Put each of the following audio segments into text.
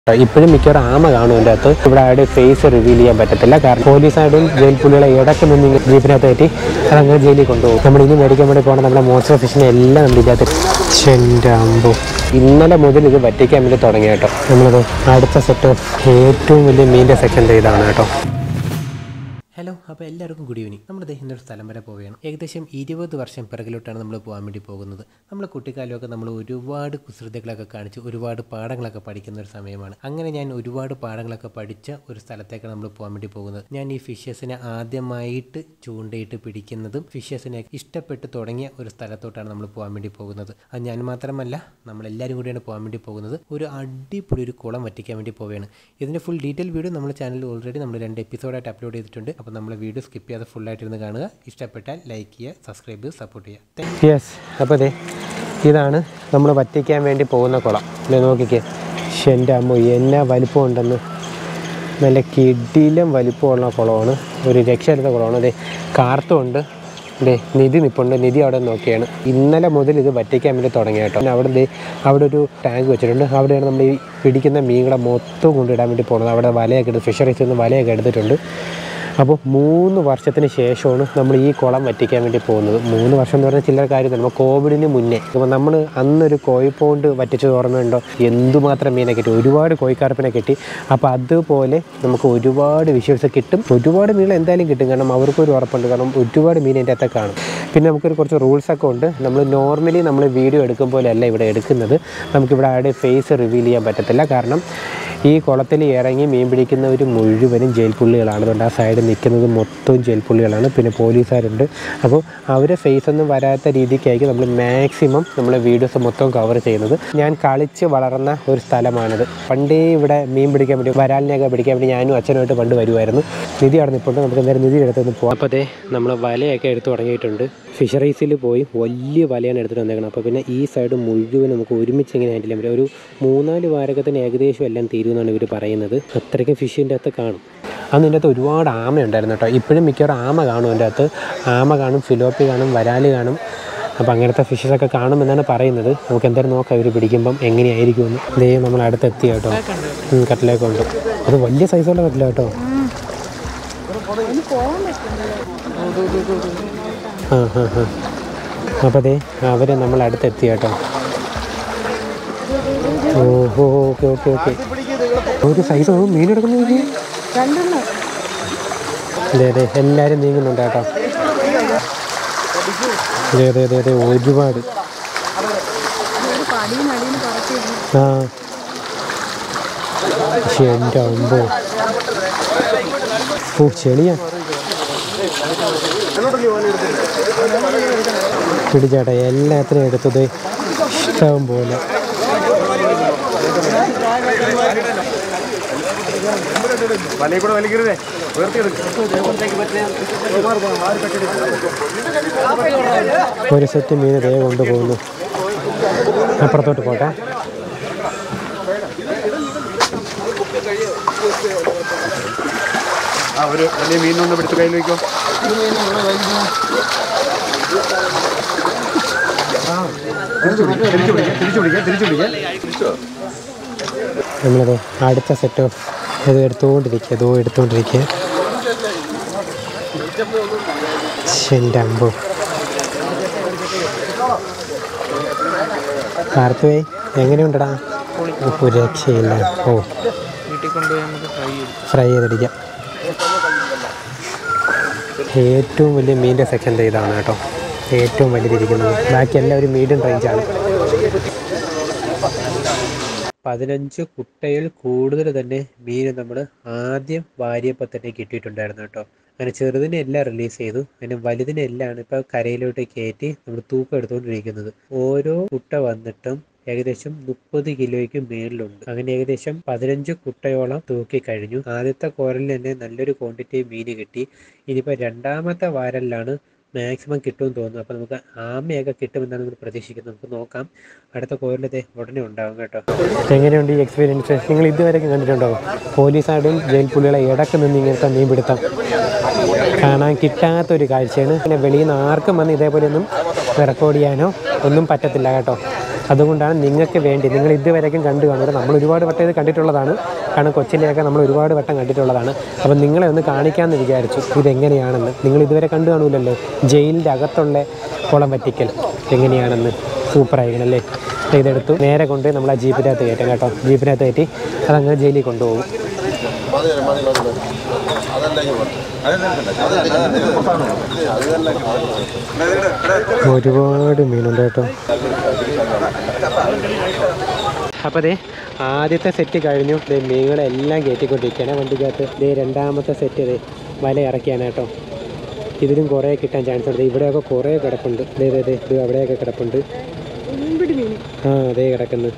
ഇപ്പോഴും മിക്കവാറും ആമ കാണും എൻ്റെ അകത്ത് ഇവിടെ ആരുടെ ഫേസ് റിവീൽ ചെയ്യാൻ പറ്റത്തില്ല കാരണം പോലീസായിട്ടും ജയിൽ പുള്ളികളെ ഇടയ്ക്ക് നിന്ന് ഇങ്ങനെ ജീപ്പിനകത്ത് കയറ്റി അതങ്ങനെ ജയിലിൽ കൊണ്ടുപോകും നമ്മൾ ഇനി മേടിക്കാൻ വേണ്ടി പോകണം നമ്മുടെ മോൺസ്റ്റർ ഫിഷിനെ എല്ലാം നമ്മൾ ഇതിനകത്ത് എൻ്റെ അമ്പോ ഇന്നലെ മുതൽ ഇത് വറ്റിക്കാൻ വേണ്ടി തുടങ്ങി കേട്ടോ നമ്മളത് അടുത്ത സെറ്റ് ഏറ്റവും വലിയ മീൻ്റെ സെക്കൻഡ് ഇതാണ് കേട്ടോ ഹലോ അപ്പോൾ എല്ലാവർക്കും ഗുഡ് ഈവനിങ് നമ്മൾ ഇന്നൊരു സ്ഥലം വരെ പോവുകയാണ് ഏകദേശം ഇരുപത് വർഷം പിറകിലോട്ടാണ് നമ്മൾ പോകാൻ വേണ്ടി പോകുന്നത് നമ്മൾ കുട്ടിക്കാലമൊക്കെ നമ്മൾ ഒരുപാട് കുസൃതികളൊക്കെ കാണിച്ച് ഒരുപാട് പാഠങ്ങളൊക്കെ പഠിക്കുന്ന ഒരു സമയമാണ് അങ്ങനെ ഞാൻ ഒരുപാട് പാഠങ്ങളൊക്കെ പഠിച്ച ഒരു സ്ഥലത്തേക്കാണ് നമ്മൾ പോകാൻ വേണ്ടി പോകുന്നത് ഞാൻ ഈ ഫിഷസിനെ ആദ്യമായിട്ട് ചൂണ്ടയിട്ട് പിടിക്കുന്നതും ഫിഷസിനെ ഇഷ്ടപ്പെട്ട് തുടങ്ങിയ ഒരു സ്ഥലത്തോട്ടാണ് നമ്മൾ പോകാൻ വേണ്ടി പോകുന്നത് അത് ഞാൻ മാത്രമല്ല നമ്മളെല്ലാവരും കൂടിയാണ് പോകാൻ വേണ്ടി പോകുന്നത് ഒരു അടിപൊളി ഒരു കുളം വറ്റിക്കാൻ വേണ്ടി പോവുകയാണ് ഇതിൻ്റെ ഫുൾ ഡീറ്റെയിൽ വീഡിയോ നമ്മുടെ ചാനലിൽ ഓൾറെഡി നമ്മൾ രണ്ട് എപ്പിസോഡായിട്ട് അപ്ലോഡ് ചെയ്തിട്ടുണ്ട് അപ്പോൾ നമ്മൾ വീഡിയോ സ്കിപ്പ് ചെയ്യാതെ ഫുള്ളായിട്ട് ഇരുന്ന് കാണുക ഇഷ്ടപ്പെട്ടാൽ ലൈക്ക് ചെയ്യുക സബ്സ്ക്രൈബ് ചെയ്ത് സപ്പോർട്ട് ചെയ്യുക യെസ് അപ്പോൾ അതെ ഇതാണ് നമ്മൾ വറ്റിക്കാൻ വേണ്ടി പോകുന്ന കുളം ഇത് നോക്കിക്കേ ശ്ശെ, എൻ്റെ അമ്മ എന്നാ വലിപ്പം ഉണ്ടെന്ന് നല്ല കിടിലം വലിപ്പമുള്ള കുളമാണ് ഒരു രക്ഷയില്ലാത്ത കുളമാണ് അതെ കാർത്തുണ്ട് ദേ നിധി നിപ്പുണ്ട് നിധി അവിടെ നോക്കിയാണ് ഇന്നലെ മുതൽ ഇത് വറ്റിക്കാൻ വേണ്ടി തുടങ്ങി കേട്ടോ പിന്നെ അവിടെ ദേ അവിടെ ഒരു ടാങ്ക് വെച്ചിട്ടുണ്ട് അവിടെയാണ് നമ്മൾ ഈ പിടിക്കുന്ന മീനുകളെ മൊത്തം കൊണ്ടിടാൻ വേണ്ടി പോകുന്നത് അവിടെ വലയൊക്കെ എടുത്ത് ഫിഷറീസിൽ നിന്ന് വലയൊക്കെ എടുത്തിട്ടുണ്ട് അപ്പോൾ മൂന്ന് വർഷത്തിന് ശേഷമാണ് നമ്മൾ ഈ കുളം വറ്റിക്കാൻ വേണ്ടി പോകുന്നത് മൂന്ന് വർഷം എന്ന് പറഞ്ഞാൽ ചില്ലറ കാര്യം നമ്മൾ കോവിഡിന് മുന്നേ അപ്പോൾ നമ്മൾ അന്നൊരു കോഴിപ്പോണ്ട് വറ്റിച്ചത് ഓർമ്മയുണ്ടോ എന്തുമാത്രം മീനെ കിട്ടി ഒരുപാട് കോഴിക്കാർപ്പിനെ കിട്ടി അപ്പോൾ അതുപോലെ നമുക്ക് ഒരുപാട് വിഷ്വൽസ് കിട്ടും ഒരുപാട് മീൻ എന്തായാലും കിട്ടും കാരണം അവർക്കൊരു ഉറപ്പുണ്ട് കാരണം ഒരുപാട് മീൻ എൻ്റെ അകത്ത് കാണും പിന്നെ നമുക്കൊരു കുറച്ച് റൂൾസൊക്കെ ഉണ്ട് നമ്മൾ നോർമലി നമ്മൾ വീഡിയോ എടുക്കും പോലെയല്ല ഇവിടെ എടുക്കുന്നത് നമുക്കിവിടെ ആരുടെ ഫേസ് റിവീൽ ചെയ്യാൻ പറ്റത്തില്ല കാരണം ഈ കുളത്തിൽ ഇറങ്ങി മീൻ പിടിക്കുന്നവർ മുഴുവനും ജയിൽ പുള്ളികളാണ് അതുകൊണ്ട് ആ സൈഡിൽ നിൽക്കുന്നത് മൊത്തവും ജയിൽ പുള്ളികളാണ് പിന്നെ പോലീസുകാരുണ്ട് അപ്പോൾ അവരെ ഫേസ് ഒന്നും വരാത്ത രീതിക്കായിരിക്കും നമ്മൾ മാക്സിമം നമ്മൾ വീഡിയോസ് മൊത്തം കവർ ചെയ്യുന്നത് ഞാൻ കളിച്ച് വളർന്ന ഒരു സ്ഥലമാണിത് പണ്ടേ ഇവിടെ മീൻ പിടിക്കാൻ വേണ്ടി വരാലിനെയൊക്കെ പിടിക്കാൻ വേണ്ടി ഞാനും അച്ഛനുമായിട്ട് പണ്ട് വരുമായിരുന്നു നിധി അവിടെ നിൽപ്പുണ്ട് നമുക്ക് എന്തായാലും നിധി എടുത്തൊന്ന് പോകാം അപ്പോൾ അതെ നമ്മൾ വലയൊക്കെ എടുത്ത് തുടങ്ങിയിട്ടുണ്ട് ഫിഷറീസിൽ പോയി വലിയ വലയാണ് എടുത്തിട്ട് വന്നേക്കണം അപ്പോൾ പിന്നെ ഈ സൈഡ് മുഴുവൻ നമുക്ക് ഒരുമിച്ച് എങ്ങനെ ഹാൻഡിൽ ചെയ്യാൻ പറ്റും ഒരു മൂന്നാല് വാരകത്തിന് ഏകദേശം എല്ലാം തീരുമെന്നാണ് ഇവർ പറയുന്നത് അത്രയ്ക്കും ഫിഷിൻ്റെ അകത്ത് കാണും അന്ന് ഇതിൻ്റെ അകത്ത് ഒരുപാട് ആമ ഉണ്ടായിരുന്നു കേട്ടോ ഇപ്പോഴും മിക്കവാറും ആമ കാണും എൻ്റെ അകത്ത് ആമ കാണും ഫിലോപ്പി കാണും വരാല് കാണും അപ്പോൾ അങ്ങനത്തെ ഫിഷസൊക്കെ കാണുമെന്നാണ് പറയുന്നത് നമുക്ക് എന്തായാലും നോക്കാം ഇവർ പിടിക്കുമ്പം എങ്ങനെയായിരിക്കുമെന്ന് ദേ നമ്മൾ അടുത്തെത്തി കേട്ടോ ഉം, കട്ടിലേക്ക് ഉണ്ട് അത് വലിയ സൈസുള്ള കട്ടില കേട്ടോ ആ ഹാ ഹാ അപ്പോൾ അതെ അവരെ നമ്മൾ അടുത്തെത്തി കേട്ടോ ഓഹോ ഓക്കെ ഓക്കെ ഓക്കെ ഒരു സൈസ് മീൻ എടുക്കുന്നു അതെ അതെ എല്ലാവരും നീങ്ങുന്നുണ്ട് കേട്ടോ അതെ അതെ അതെ അതെ ഒരുപാട് ആ പക്ഷെ എൻ്റെ അമ്പോ ഓ ചെളിയാ പിടിച്ചേട്ടാ എല്ലാത്തിനും എടുത്തത് ഇഷ്ടം പോലെ വലയിൽ കൂടെ വലിക്കരുതേ ഒരു സെറ്റ് മീൻ ദേ കൊണ്ടുപോകുന്നു അപ്പുറത്തോട്ട് പോട്ടെ ആ ഒരു വലിയ മീനൊന്ന് പിടിച്ച് കയ്യിൽ വയ്ക്കോ തിരിച്ചു പിടിക്കാം തിരിച്ചു പിടിക്കാം തിരിച്ചു പിടിക്കാം തിരിച്ചു പിടിക്കാം നമ്മളത് അടുത്ത സെറ്റ് ഇത് എടുത്തുകൊണ്ടിരിക്കുക ഇതോ എടുത്തുകൊണ്ടിരിക്കുക എൻ്റെ അമ്പോ കാർത്തുവേ എങ്ങനെയുണ്ടടാ ഒരു രക്ഷയില്ല ഓ ഫ്രൈ ചെയ്തടിക്കാം ഏറ്റവും വലിയ മീൻ്റെ സെക്കൻഡ് ഇതാണ് കേട്ടോ ഏറ്റവും വലുതിരിക്കുന്നത് ബാക്കി എല്ലാവരും മീഡിയം റേഞ്ചാണ് പതിനഞ്ച് കുട്ടയിൽ കൂടുതൽ തന്നെ മീൻ നമ്മൾ ആദ്യം വാരിയപ്പോൾ തന്നെ കിട്ടിയിട്ടുണ്ടായിരുന്നു കേട്ടോ അങ്ങനെ ചെറുതിനെ എല്ലാം റിലീസ് ചെയ്തു അങ്ങനെ വലുതിനെ എല്ലാം ഇപ്പോൾ കരയിലോട്ട് കയറ്റി നമ്മൾ തൂക്കം എടുത്തുകൊണ്ടിരിക്കുന്നത് ഓരോ കുട്ട വന്നിട്ടും ഏകദേശം മുപ്പത് കിലോയ്ക്ക് മേളിലുണ്ട് അങ്ങനെ ഏകദേശം പതിനഞ്ച് കുട്ടയോളം തൂക്കി കഴിഞ്ഞു ആദ്യത്തെ കോരലിൽ തന്നെ നല്ലൊരു ക്വാണ്ടിറ്റി മീൻ കിട്ടി ഇനിയിപ്പോൾ രണ്ടാമത്തെ വാരലിലാണ് മാക്സിമം കിട്ടുമെന്ന് തോന്നുന്നു അപ്പോൾ നമുക്ക് ആമയൊക്കെ കിട്ടുമെന്നാണ് നമ്മൾ പ്രതീക്ഷിക്കുന്നത് നമുക്ക് നോക്കാം അടുത്ത കോരിലത്തെ ഉടനെ ഉണ്ടാവും കേട്ടോ എങ്ങനെയുണ്ട് ഈ എക്സ്പീരിയൻസ് നിങ്ങൾ ഇതുവരെ കണ്ടിട്ടുണ്ടോ പോലീസായിട്ടും ജയിൽ പുള്ളികളെ ഇടക്ക് നിന്ന് ഇങ്ങനത്തെ മീൻ പിടുത്തം കാണാൻ കിട്ടാത്തൊരു കാഴ്ചയാണ് പിന്നെ വെളിയിൽ നിന്ന് ആർക്കും വന്ന് ഇതേപോലെ ഒന്നും റെക്കോർഡ് ചെയ്യാനോ ഒന്നും പറ്റത്തില്ല കേട്ടോ അതുകൊണ്ടാണ് നിങ്ങൾക്ക് വേണ്ടി നിങ്ങൾ ഇതുവരെയും കണ്ടു കാണുന്നത് നമ്മൾ ഒരുപാട് വട്ടം ഇത് കണ്ടിട്ടുള്ളതാണ് കാരണം കൊച്ചിലെയൊക്കെ നമ്മൾ ഒരുപാട് വട്ടം കണ്ടിട്ടുള്ളതാണ് അപ്പം നിങ്ങളെ ഒന്ന് കാണിക്കാമെന്ന് വിചാരിച്ചു ഇതെങ്ങനെയാണെന്ന് നിങ്ങൾ ഇതുവരെ കണ്ടു കാണൂലല്ലോ ജയിലിൻ്റെ അകത്തുള്ള കുളം വറ്റിക്കൽ എങ്ങനെയാണെന്ന് സൂപ്പറായിരിക്കണം അല്ലേ ദേ ഇതെടുത്തു നേരെ കൊണ്ട് നമ്മൾ ആ ജീപ്പിനകത്ത് കയറ്റാം കേട്ടോ ജീപ്പിനകത്ത് കയറ്റി അതങ്ങനെ ജയിലിൽ കൊണ്ടുപോകും ഒരുപാട് മീനുണ്ട് കേട്ടോ അപ്പോൾ ദേ ആദ്യത്തെ സെറ്റ് കഴിഞ്ഞു ദേ മീനുകളെല്ലാം കയറ്റിക്കൊണ്ടിരിക്കുകയാണ് വണ്ടിക്കകത്ത് ദേ രണ്ടാമത്തെ സെറ്റ് ദേ വല ഇറക്കിയാണ് കേട്ടോ ഇതിലും കുറേ കിട്ടാൻ ചാൻസ് ഉണ്ട് ദേ ഇവിടെയൊക്കെ കുറേ കിടപ്പുണ്ട് ദേ ദേ ദേ ഇത് അവിടെയൊക്കെ കിടപ്പുണ്ട് ആ അതേ കിടക്കുന്നു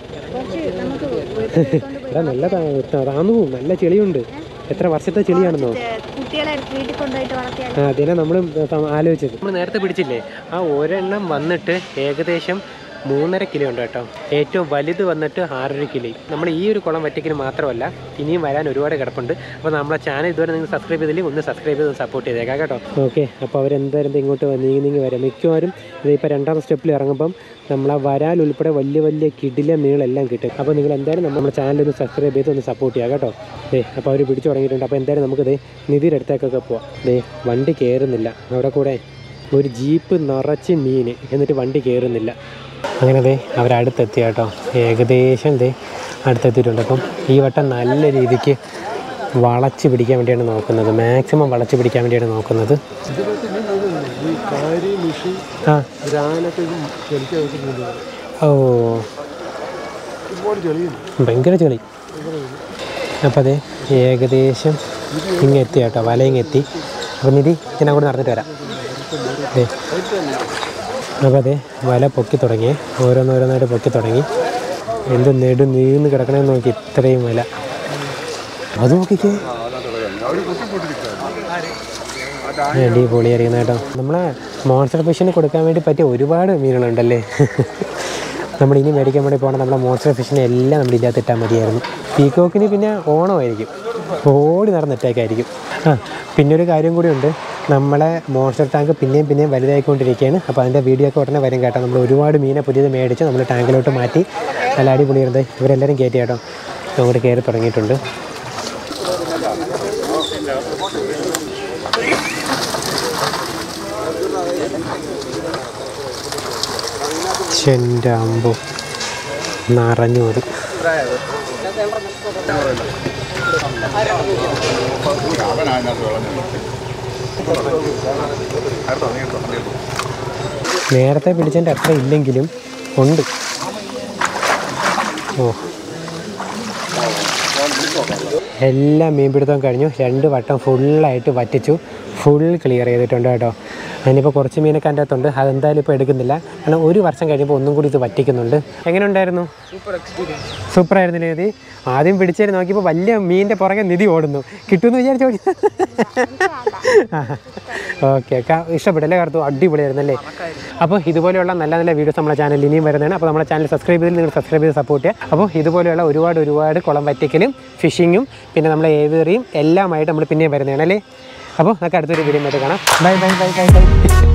എടാ നല്ല താന്നു നല്ല ചെളിയുണ്ട് എത്ര വർഷത്തെ ചെളിയാണെന്നോ കുട്ടികളെ വീട്ടിൽ കൊണ്ടുപോയിട്ട് വളർത്തിയാൽ ആ അതിനെ നമ്മൾ ആലോചിച്ചത് നമ്മൾ നേരത്തെ പിടിച്ചില്ലേ ആ ഒരെണ്ണം വന്നിട്ട് ഏകദേശം മൂന്നര കിലോ ഉണ്ട് കേട്ടോ ഏറ്റവും വലുത് വന്നിട്ട് ആറര കിലോ നമ്മൾ ഈ ഒരു കുളം വറ്റിക്കൽ മാത്രമല്ല ഇനിയും വരാൻ ഒരുപാട് കിടപ്പുണ്ട് അപ്പോൾ നമ്മളെ ചാനൽ ഇതുവരെ നിങ്ങൾ സബ്സ്ക്രൈബ് ചെയ്തില്ലെങ്കിൽ ഒന്ന് സബ്സ്ക്രൈബ് ചെയ്ത് സപ്പോർട്ട് ചെയ്തേക്കാം കേട്ടോ ഓക്കെ അപ്പോൾ അവരെന്തായാലും ദേ ഇങ്ങോട്ട് വന്ന് നീങ്ങി നീങ്ങി വരാം മിക്കവാറും ഇതിപ്പോൾ രണ്ടാം സ്റ്റെപ്പിൽ ഇറങ്ങുമ്പം നമ്മളെ വരാൽ ഉൾപ്പെടെ വലിയ വലിയ കിടില മീനുകളെല്ലാം കിട്ടും അപ്പോൾ നിങ്ങൾ എന്തായാലും നമ്മുടെ ചാനൽ ഒന്ന് സബ്സ്ക്രൈബ് ചെയ്ത് ഒന്ന് സപ്പോർട്ട് ചെയ്യുക കേട്ടോ ദേ അപ്പോൾ അവർ പിടിച്ചു തുടങ്ങിയിട്ടുണ്ട് അപ്പോൾ എന്തായാലും നമുക്ക് ദേ നിധിയുടെ അടുത്തേക്കൊക്കെ പോവാം ദേ വണ്ടി കയറുന്നില്ല അവിടെ കൂടെ ഒരു ജീപ്പ് നിറച്ച് മീൻ എന്നിട്ട് വണ്ടി കയറുന്നില്ല അങ്ങനെ ദേ അവരടുത്തെത്തി കേട്ടോ ഏകദേശം ദേ അടുത്തെത്തിയിട്ടുണ്ട് അപ്പം ഈ വട്ടം നല്ല രീതിക്ക് വളച്ച് പിടിക്കാൻ വേണ്ടിയാണ് നോക്കുന്നത് മാക്സിമം വളച്ച് പിടിക്കാൻ വേണ്ടിയാണ് നോക്കുന്നത് ഈ കാരി മിഷി ആ ഗ്രാനൊക്കെ ചെളിക്കകത്ത് ഓ ഒരുപാട് ചെളിയുണ്ട് ഭയങ്കര ചെളി അപ്പോൾ അതെ ഏകദേശം ഇങ്ങെത്തി കേട്ടോ വല ഇങ്ങെത്തി അപ്പോൾ നിധി ഞാൻ കൂടെ നടന്നിട്ട് വരാം അതെ അപ്പോൾ അതെ വല പൊക്കി തുടങ്ങി ഓരോന്നോരോന്നായിട്ട് പൊക്കി തുടങ്ങി എന്ത് നെടു നീന്ന് കിടക്കണമെന്ന് നോക്കി ഇത്രയും വല അത് നോക്കിക്കേ അടിപൊളിയായിരിക്കുന്ന കേട്ടോ നമ്മളെ മോൺസ്റ്റർ ഫിഷിന് കൊടുക്കാൻ വേണ്ടി പറ്റിയ ഒരുപാട് മീനുകളുണ്ടല്ലേ നമ്മൾ ഇനി മേടിക്കാൻ വേണ്ടി പോകണം നമ്മളെ മോൺസ്റ്റർ ഫിഷിനെ എല്ലാം നമ്മൾ ഇതിനകത്ത് ഇട്ടാൽ മതിയായിരുന്നു പീക്കോക്കിന് പിന്നെ ഓണമായിരിക്കും ഓടി നടന്നിട്ടേക്കായിരിക്കും ആ പിന്നെ ഒരു കാര്യം കൂടി ഉണ്ട് നമ്മളെ മോൺസ്റ്റർ ടാങ്ക് പിന്നെയും പിന്നെയും വലുതായിക്കൊണ്ടിരിക്കുകയാണ് അപ്പോൾ അതിൻ്റെ വീഡിയോ ഒക്കെ ഉടനെ വരും കേട്ടോ നമ്മൾ ഒരുപാട് മീനെ പുതിയത് മേടിച്ച് നമ്മൾ ടാങ്കിലോട്ട് മാറ്റി നല്ല അടിപൊളിയുണ്ട് ഇവരെല്ലാവരും കയറ്റി കേട്ടോ അങ്ങോട്ട് കയറി തുടങ്ങിയിട്ടുണ്ട് എൻ്റെ അമ്പു നിറഞ്ഞു മതി നേരത്തെ പിടിച്ചതിൻ്റെ അത്ര ഇല്ലെങ്കിലും ഉണ്ട് ഓ എല്ലാം മീൻപിടുത്തവും കഴിഞ്ഞു രണ്ട് വട്ടം ഫുള്ളായിട്ട് വറ്റിച്ചു ഫുൾ ക്ലിയർ ചെയ്തിട്ടുണ്ട് കേട്ടോ അതിനിപ്പോൾ കുറച്ച് മീനൊക്കെ എൻ്റെ അകത്തുണ്ട് അതെന്തായാലും ഇപ്പോൾ എടുക്കുന്നില്ല കാരണം ഒരു വർഷം കഴിയുമ്പോൾ ഒന്നും കൂടി ഇത് വറ്റിക്കുന്നുണ്ട് എങ്ങനെ ഉണ്ടായിരുന്നു സൂപ്പർ ആയിരുന്നില്ലേ നിധി ആദ്യം പിടിച്ചേര് നോക്കിയപ്പോൾ വലിയ മീനിൻ്റെ പുറകെ നിധി ഓടുന്നു കിട്ടുമെന്ന് വിചാരിച്ചു ഓടി ഓക്കെ ഇഷ്ടപ്പെട്ടല്ലേ കറുത്തു അടിപൊളിയായിരുന്നല്ലേ അപ്പോൾ ഇതുപോലെയുള്ള നല്ല നല്ല വീഡിയോസ് നമ്മുടെ ചാനലിൽ ഇനിയും വരുന്നതാണ് അപ്പോൾ നമ്മുടെ ചാനൽ സബ്സ്ക്രൈബ് ചെയ്ത് നിങ്ങൾ സബ്സ്ക്രൈബ് ചെയ്ത് സപ്പോർട്ട് ചെയ്യുക അപ്പോൾ ഇതുപോലെയുള്ള ഒരുപാട് ഒരുപാട് കുളം വറ്റിക്കലും ഫിഷിങ്ങും പിന്നെ നമ്മളെ ഏവേറിയും എല്ലാമായിട്ട് നമ്മൾ പിന്നെയും വരുന്നതാണ് അല്ലേ അപ്പോൾ നമുക്ക് അടുത്തൊരു വീഡിയോ ആയിട്ട് കാണാം bye bye bye bye by